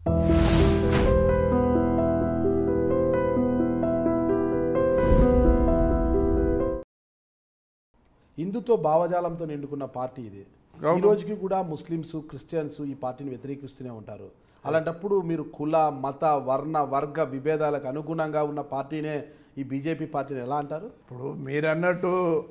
హిందుత్వ భావజాలంతో నిండుకున్న party ఇది ఈ రోజుకి కూడా ముస్లిమ్స్ క్రిస్టియన్స్ ఈ పార్టీని వ్యతిరేకిస్తూనే ఉంటారు అలాంటప్పుడు మీరు కుల మత వర్ణ వర్గ విభేదాలకు అనుగుణంగా ఉన్న పార్టీనే ఈ బీజేపీ పార్టీని ఎలా అంటారు ఇప్పుడు మీరు అన్నట్టు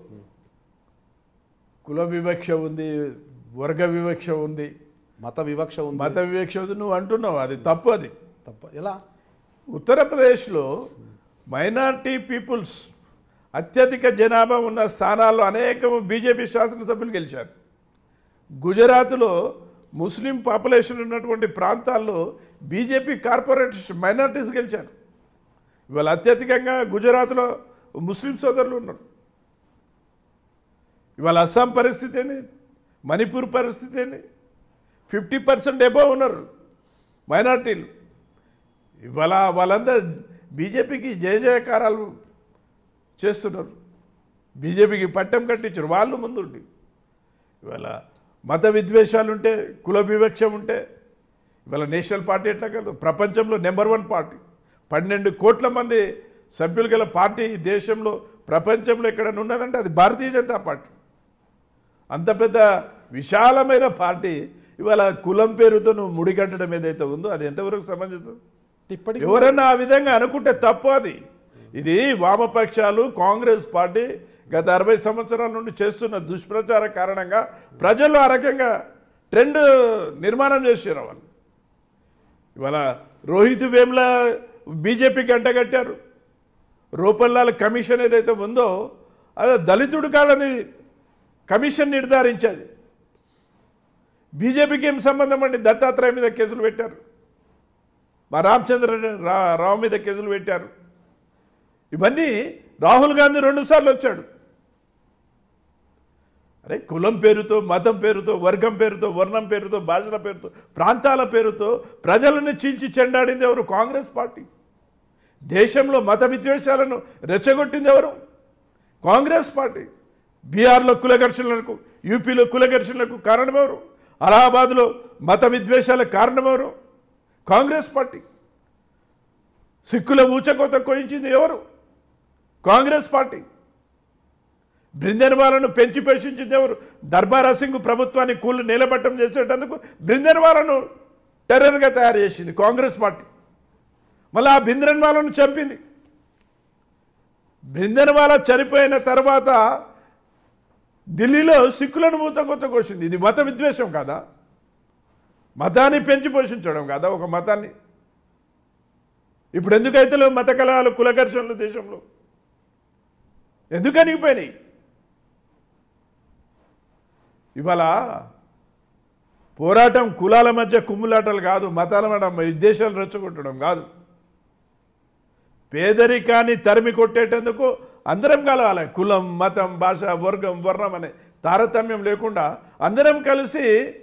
కుల వివక్ష ఉంది వర్గ వివక్ష ఉంది మత వివక్ష ఉంది మత వివక్ష ఉంది నువ్వు అంటున్నావు అది తప్పు అది తప్ప ఎలా ఉత్తరప్రదేశ్లో మైనారిటీ పీపుల్స్ అత్యధిక జనాభా ఉన్న స్థానాల్లో అనేక బీజేపీ శాసనసభ్యులు గెలిచారు గుజరాత్లో ముస్లిం పాపులేషన్ ఉన్నటువంటి ప్రాంతాల్లో బీజేపీ కార్పొరేషన్ మైనారిటీస్ గెలిచారు ఇవాళ అత్యధికంగా గుజరాత్లో ముస్లిం సోదరులు ఉన్నారు ఇవాళ అస్సాం పరిస్థితి ఏంది మణిపూర్ పరిస్థితి ఏంది ఫిఫ్టీ పర్సెంట్ ఎబో ఉన్నారు మైనార్టీలు ఇవాళ వాళ్ళంతా బీజేపీకి జయ జయకారాలు చేస్తున్నారు బీజేపీకి పట్టం కట్టించారు వాళ్ళు ముందుండి ఇవాళ మత విద్వేషాలు ఉంటే కుల వివక్ష ఉంటే ఇవాళ నేషనల్ పార్టీ ఎట్లా కాదు ప్రపంచంలో నెంబర్ వన్ పార్టీ పన్నెండు కోట్ల మంది సభ్యులు గల పార్టీ ఈ దేశంలో ప్రపంచంలో ఎక్కడైనా ఉన్నదంటే అది భారతీయ జనతా పార్టీ అంత పెద్ద విశాలమైన పార్టీ ఇవాళ కులం పేరుతో నువ్వు ముడిగట్టడం ఏదైతే ఉందో అది ఎంతవరకు సమంజసం ఇప్పటికి ఎవరన్నా ఆ విధంగా అనుకుంటే తప్పు అది ఇది వామపక్షాలు కాంగ్రెస్ పార్టీ గత అరవై సంవత్సరాల నుండి చేస్తున్న దుష్ప్రచార కారణంగా ప్రజలు ఆ రకంగా ట్రెండ్ నిర్మాణం చేసారు వాళ్ళు ఇవాళ రోహిత్ వేముల బీజేపీకి అంటగట్టారు రూపల్లాల కమిషన్ ఏదైతే ఉందో అదే దళితుడు కాదని కమిషన్ నిర్ధారించేది బీజేపీకి ఏం సంబంధం అండి దత్తాత్రేయ మీద కేసులు పెట్టారు మా రామచంద్ర రా రావు మీద కేసులు పెట్టారు ఇవన్నీ రాహుల్ గాంధీ రెండుసార్లు వచ్చాడు అరే కులం పేరుతో మతం పేరుతో వర్గం పేరుతో వర్ణం పేరుతో భాషల పేరుతో ప్రాంతాల పేరుతో ప్రజలను చీల్చి చెండాడింది ఎవరు కాంగ్రెస్ పార్టీ దేశంలో మత విద్వేషాలను రెచ్చగొట్టింది ఎవరు కాంగ్రెస్ పార్టీ బీహార్లో కుల ఘర్షణలకు యూపీలో కుల ఘర్షణలకు కారణమెవరు అలహాబాద్లో మత విద్వేషాలకు కారణమెవరు కాంగ్రెస్ పార్టీ సిక్కుల ఊచకోత కోయించింది ఎవరు కాంగ్రెస్ పార్టీ బృందెనవాలను పెంచి పోషించింది ఎవరు దర్బారా సింగ్ ప్రభుత్వాన్ని కూలు నిలబట్టం చేసేటందుకు బృందెనవాలను టెర్రర్గా తయారు చేసింది కాంగ్రెస్ పార్టీ మళ్ళీ ఆ బృందెనవాలను చంపింది బృందెనవాల చనిపోయిన తర్వాత ఢిల్లీలో సిక్కులను మూతకొత్త కోసింది ఇది మత విద్వేషం కాదా మతాన్ని పెంచి పోషించడం కాదా ఒక మతాన్ని ఇప్పుడు ఎందుకైతే లేవు మత కలహాలు కుల ఘర్షణలు దేశంలో ఎందుకు అనిగిపోయినాయి ఇవాళ పోరాటం కులాల మధ్య కుమ్ములాటలు కాదు మతాల మధ్య విద్వేషాలు రెచ్చగొట్టడం కాదు పేదరికాన్ని తరిమి కొట్టేటందుకు అందరం కలవాలి కులం మతం భాష వర్గం వర్ణం అనే తారతమ్యం లేకుండా అందరం కలిసి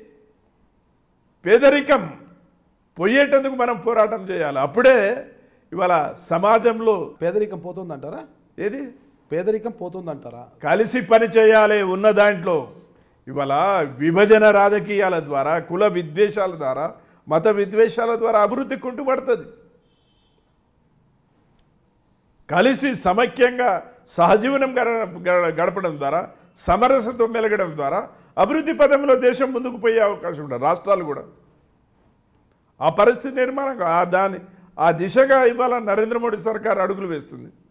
పేదరికం పోయేటందుకు మనం పోరాటం చేయాలి అప్పుడే ఇవాళ సమాజంలో పేదరికం పోతుందంటారా ఏది పేదరికం పోతుందంటారా కలిసి పని చేయాలి ఉన్న దాంట్లో ఇవాళ విభజన రాజకీయాల ద్వారా కుల విద్వేషాల ద్వారా మత విద్వేషాల ద్వారా అభివృద్ధి కుంటుపడుతుంది కలిసి సమైక్యంగా సహజీవనం గడ- గడ- గడపడం ద్వారా సమరసతో మెలగడం ద్వారా అభివృద్ధి పదంలో దేశం ముందుకు పోయే అవకాశం ఉంటుంది రాష్ట్రాలు కూడా ఆ పరిస్థితి నిర్మాణం ఆ దాని ఆ దిశగా ఇవాళ నరేంద్ర మోడీ సర్కార్ అడుగులు వేస్తుంది